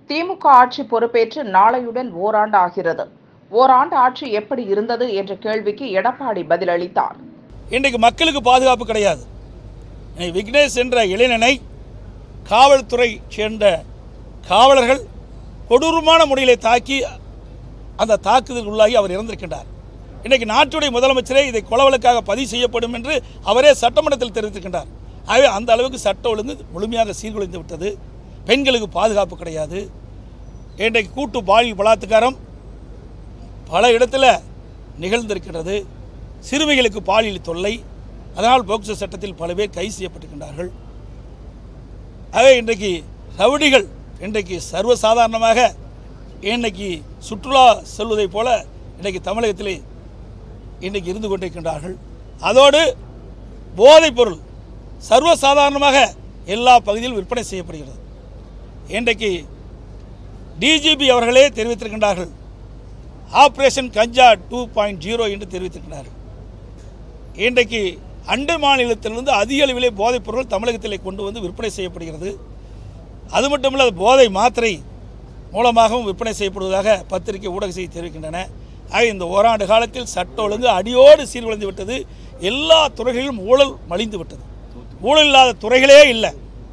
திமுக ஆட்சி பொறுப்பேற்று நாளையுடன் ஓராண்டு ஆகிறது ஓராண்டு ஆட்சி எப்படி இருந்தது என்ற கேள்விக்கு எடப்பாடி பதிலளித்தார் இன்றைக்கு மக்களுக்கு பாதுகாப்பு கிடையாது இன்னைக்கு விக்னேஷ் என்ற இளைஞனை காவல்துறை சேர்ந்த காவலர்கள் கொடூரமான முறையிலே தாக்கி அந்த தாக்குதல் உள்ளாகி அவர் இறந்திருக்கின்றார் இன்றைக்கு நாட்டுடைய முதலமைச்சரே இதை கொலவலுக்காக பதிவு செய்யப்படும் என்று அவரே சட்டமன்றத்தில் தெரிவித்திருக்கின்றார் ஆகவே அந்த அளவுக்கு சட்ட ஒழுங்கு முழுமையாக சீர்குலைந்து விட்டது பெண்களுக்கு பாதுகாப்பு கிடையாது இன்றைக்கு கூட்டு பாலியல் பலாத்காரம் பல இடத்துல நிகழ்ந்திருக்கிறது சிறுமிகளுக்கு பாலியல் தொல்லை அதனால் போக்சோ சட்டத்தில் பல பேர் கைது செய்யப்பட்டிருக்கின்றார்கள் ஆகவே இன்றைக்கு ரவுடிகள் இன்றைக்கு சர்வசாதாரணமாக இன்றைக்கு சுற்றுலா செல்வதைப் போல இன்றைக்கு தமிழகத்திலே இன்றைக்கு இருந்து கொண்டிருக்கின்றார்கள் அதோடு போதைப் பொருள் சர்வசாதாரணமாக எல்லா பகுதியிலும் விற்பனை செய்யப்படுகிறது இன்றைக்கு டிஜிபி அவர்களே தெரிவித்திருக்கின்றார்கள் operation Ganja two point zero என்று தெரிவித்திருக்கிறார்கள் இன்றைக்கு அண்டை மாநிலத்திலிருந்து அதிக அளவிலே போதைப் பொருள் தமிழகத்திலே கொண்டு வந்து விற்பனை செய்யப்படுகிறது அது மட்டுமல்ல அது போதை மாத்திரை மூலமாகவும் விற்பனை செய்யப்படுவதாக பத்திரிகை ஊடக செய்தி தெரிவிக்கின்றன ஆக இந்த ஓராண்டு காலத்தில் சட்ட ஒழுங்கு அடியோடு சீர்குலைந்து விட்டது எல்லா துறைகளிலும் ஊழல் மலிந்து விட்டது ஊழல் இல்லாத துறைகளே இல்லை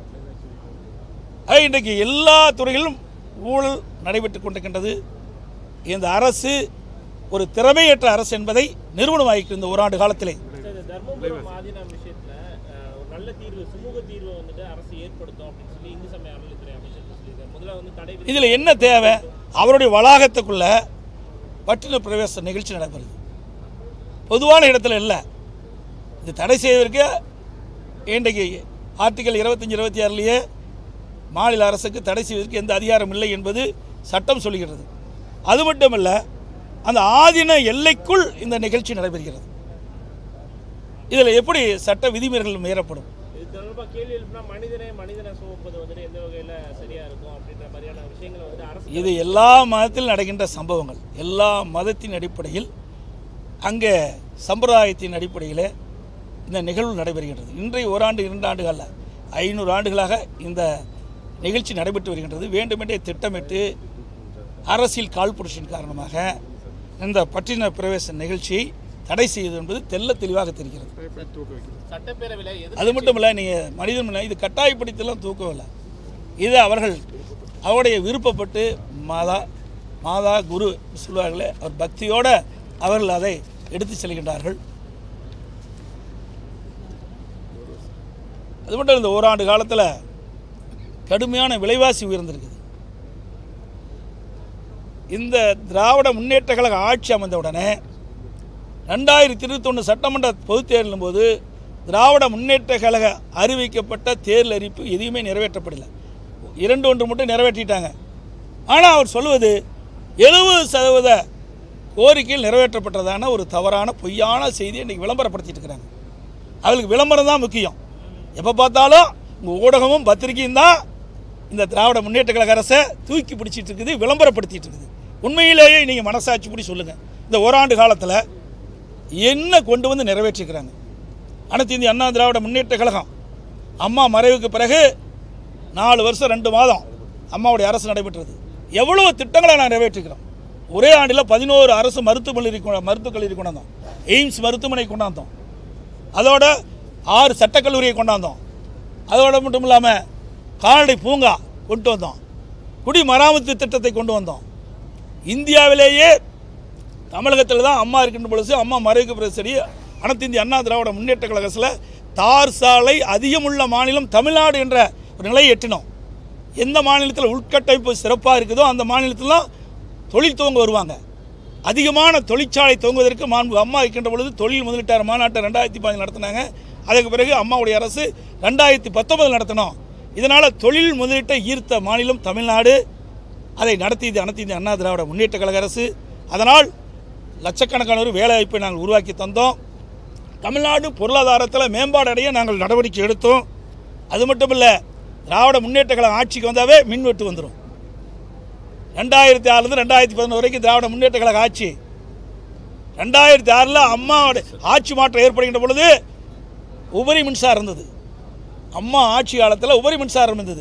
ஆக இன்றைக்கு எல்லா துறைகளிலும் ஊழல் நடைபெற்றுக் கொண்டிருக்கின்றது இந்த அரசு ஒரு திறமையற்ற அரசு என்பதை நிறுவனமாகிருக்கு இந்த ஓராண்டு காலத்திலே இந்த தர்மபுரம் ஆதீனம் விஷயத்துல அஹ், ஒரு நல்ல தீர்வு சுமூக தீர்வு வந்துட்டு அரசு ஏற்படுத்தும் அப்படின்னு சொல்லி இந்து சமய அறநிலைத்துறை அமைச்சர் சொல்லியிருக்காரு முதல்ல வந்து தடை விதி- இதில் என்ன தேவை அவருடைய வளாகத்துக்குள்ள பட்டின பிரவேச நிகழ்ச்சி நடைபெறுது பொதுவான இடத்துல இல்லை இது தடை செய்வதற்கு இன்றைக்கு ஆர்டிகல் இருபத்தஞ்சி இருபத்தி ஆறுலேயே மாநில அரசுக்கு தடை செய்வதற்கு எந்த அதிகாரம் இல்லை என்பது சட்டம் சொல்கிறது அது மட்டுமல்ல அந்த ஆதீன எல்லைக்குள் இந்த நிகழ்ச்சி நடைபெறுகிறது இதில் எப்படி சட்ட விதிமீறல்கள் மீறப்படும் இது தொடர்பாக கேள்வி எழுப்பினா மனிதனே மனிதனை சுமப்பது வந்துட்டு எந்த வகையில சரியா இருக்கும் அப்படின்ற மாதிரியான விஷயங்களை வந்து அரசு இது எல்லா மதத்தில் நடக்கின்ற சம்பவங்கள் எல்லா மதத்தின் அடிப்படையில் அங்கே சம்பிரதாயத்தின் அடிப்படையில் இந்த நிகழ்வு நடைபெறுகின்றது இன்றைய ஓராண்டு இரண்டு ஆண்டுகளில் ஐநூறு ஆண்டுகளாக இந்த நிகழ்ச்சி நடைபெற்று வருகின்றது வேண்டுமென்றே திட்டமிட்டு அரசியல் காழ்ப்புணர்ச்சியின் காரணமாக இந்த பட்டின பிரவேச நிகழ்ச்சியை தடை செய்வது என்பது தெல்ல தெளிவாக தெரிகிறது சட்டப்பேரவையில எதிர் அது மட்டும் இல்லை நீங்கள் மனிதன் இல்லை, இது கட்டாயப்படுத்தலாம் தூக்கவில்லை இது அவர்கள் அவருடைய விருப்பப்பட்டு மாதா மாதா குரு சொல்வார்களே அவர் பக்தியோடு அவர்கள் அதை எடுத்து செல்கின்றார்கள் அது மட்டும் இல்லை, இந்த ஓராண்டு காலத்தில் கடுமையான விலைவாசி உயர்ந்திருக்குது இந்த திராவிட முன்னேற்ற கழக ஆட்சி அமைந்த உடனே ரெண்டாயிரத்தி இருபத்தொன்று சட்டமன்ற பொதுத் தேர்தலின் போது திராவிட முன்னேற்ற கழக அறிவிக்கப்பட்ட தேர்தல் அறிவிப்பு எதுவுமே நிறைவேற்றப்படலை இரண்டு ஒன்று மட்டும் நிறைவேற்றிட்டாங்க ஆனால் அவர் சொல்வது எழுபது சதவீத கோரிக்கையில் நிறைவேற்றப்பட்டதான ஒரு தவறான பொய்யான செய்தியை இன்றைக்கி விளம்பரப்படுத்திட்டு இருக்கிறாங்க அவங்களுக்கு விளம்பரம் தான் முக்கியம் எப்போ பார்த்தாலும் உங்கள் ஊடகமும் பத்திரிகையும் தான் இந்த திராவிட முன்னேற்ற கழக அரசை தூக்கி பிடிச்சிட்டு இருக்குது விளம்பரப்படுத்திட்டு இருக்குது உண்மையிலேயே நீங்கள் மனசாட்சி படி சொல்லுங்கள் இந்த ஓராண்டு காலத்தில் என்ன கொண்டு வந்து நிறைவேற்றிக்கிறாங்க அனைத்து இந்திய அண்ணா திராவிட முன்னேற்ற கழகம் அம்மா மறைவுக்கு பிறகு நாலு வருஷம் ரெண்டு மாதம் அம்மாவுடைய அரசு நடைபெற்றது எவ்வளவு திட்டங்களை நான் நிறைவேற்றிக்கிறோம் ஒரே ஆண்டில் பதினோரு அரசு மருத்துவமனை கொ- மருத்துவக் கல்லூரி கொண்டாந்தோம் எய்ம்ஸ் மருத்துவமனை கொண்டாந்தோம் அதோட ஆறு சட்டக்கல்லூரியை கொண்டாந்தோம் அதோட மட்டும் இல்லாமல் கால்நடை பூங்கா கொண்டு வந்தோம் குடி மராமத்து திட்டத்தை கொண்டு வந்தோம் இந்தியாவிலேயே தமிழகத்தில் தான் அம்மா இருக்கின்ற பொழுது அம்மா மறைவுக்கு பிறகு சரி அனைத்து இந்திய அண்ணா திராவிட முன்னேற்ற கழகத்தில் தார் சாலை அதிகமுள்ள மாநிலம் தமிழ்நாடு என்ற ஒரு நிலையை எட்டினோம் எந்த மாநிலத்தில் உள்கட்டமைப்பு சிறப்பாக இருக்குதோ அந்த மாநிலத்திலாம் தொழில் துவங்க வருவாங்க அதிகமான தொழிற்சாலை துவங்குவதற்கு மாண்பு அம்மா இருக்கின்ற பொழுது தொழில் முதலீட்டாளர் மாநாட்டை ரெண்டாயிரத்தி பதினஞ்சு நடத்தினாங்க அதுக்கு பிறகு அம்மாவுடைய அரசு ரெண்டாயிரத்தி பத்தொன்பதில் நடத்தினோம் இதனால் தொழில் முதலீட்டை ஈர்த்த மாநிலம் தமிழ்நாடு அதை நடத்தியது அனைத்து இந்திய அண்ணா திராவிட முன்னேற்ற கழக அரசு அதனால் லட்சக்கணக்கானோர் வேலைவாய்ப்பை நாங்கள் உருவாக்கி தந்தோம் தமிழ்நாடு பொருளாதாரத்தில் மேம்பாடு அடைய நாங்கள் நடவடிக்கை எடுத்தோம் அது மட்டும் இல்லை திராவிட முன்னேற்ற கழகம் ஆட்சிக்கு வந்தாவே மின்வெட்டு வந்துடும் ரெண்டாயிரத்தி ஆறுலேருந்து ரெண்டாயிரத்தி பதினொன்று வரைக்கும் திராவிட முன்னேற்ற கழக ஆட்சி ரெண்டாயிரத்தி ஆறில் அம்மாவோட ஆட்சி மாற்றம் ஏற்படுகின்ற பொழுது உபரி மின்சாரம் இருந்தது அம்மா ஆட்சி காலத்தில் உபரி மின்சாரம் இருந்தது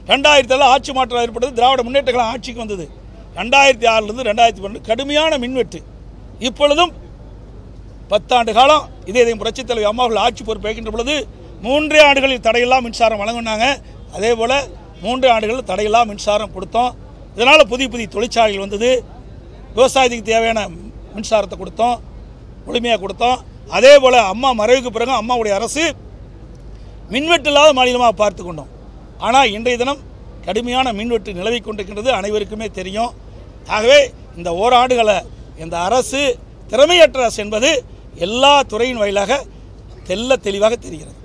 ரெண்டாயிரத்தி ஏழு ஆட்சி மாற்றம் ஏற்பட்டது திராவிட முன்னேற்ற கழகம் ஆட்சிக்கு வந்தது ரெண்டாயிரத்தி ஆறிலிருந்து ரெண்டாயிரத்தி பன்னெண்டு கடுமையான மின்வெட்டு இப்பொழுதும் பத்தாண்டு காலம் இதே இதயம் புரட்சித் தலைவர் அம்மா அவர்கள் ஆட்சி பொறுப்பேற்கின்ற பொழுது மூன்றே ஆண்டுகளில் தடையில்லா மின்சாரம் வழங்கினாங்க அதே போல் மூன்று ஆண்டுகளில் தடையில்லா மின்சாரம் கொடுத்தோம் இதனால் புதிய புதிய தொழிற்சாலைகள் வந்தது விவசாயத்துக்கு தேவையான மின்சாரத்தை கொடுத்தோம் முழுமையாக கொடுத்தோம் அதே போல் அம்மா மறைவுக்கு பிறகு அம்மாவுடைய அரசு மின்வெட்டு இல்லாத மாநிலமாக பார்த்து கொண்டோம் ஆனால் இன்றைய தினம் கடுமையான மின்வெட்டு நிலவி கொண்டிருக்கின்றது அனைவருக்குமே தெரியும் ஆகவே இந்த ஓராண்டுகளை இந்த அரசு திறமையற்ற அரசு என்பது எல்லா துறையின் வாயிலாக தெல்ல தெளிவாக தெரிகிறது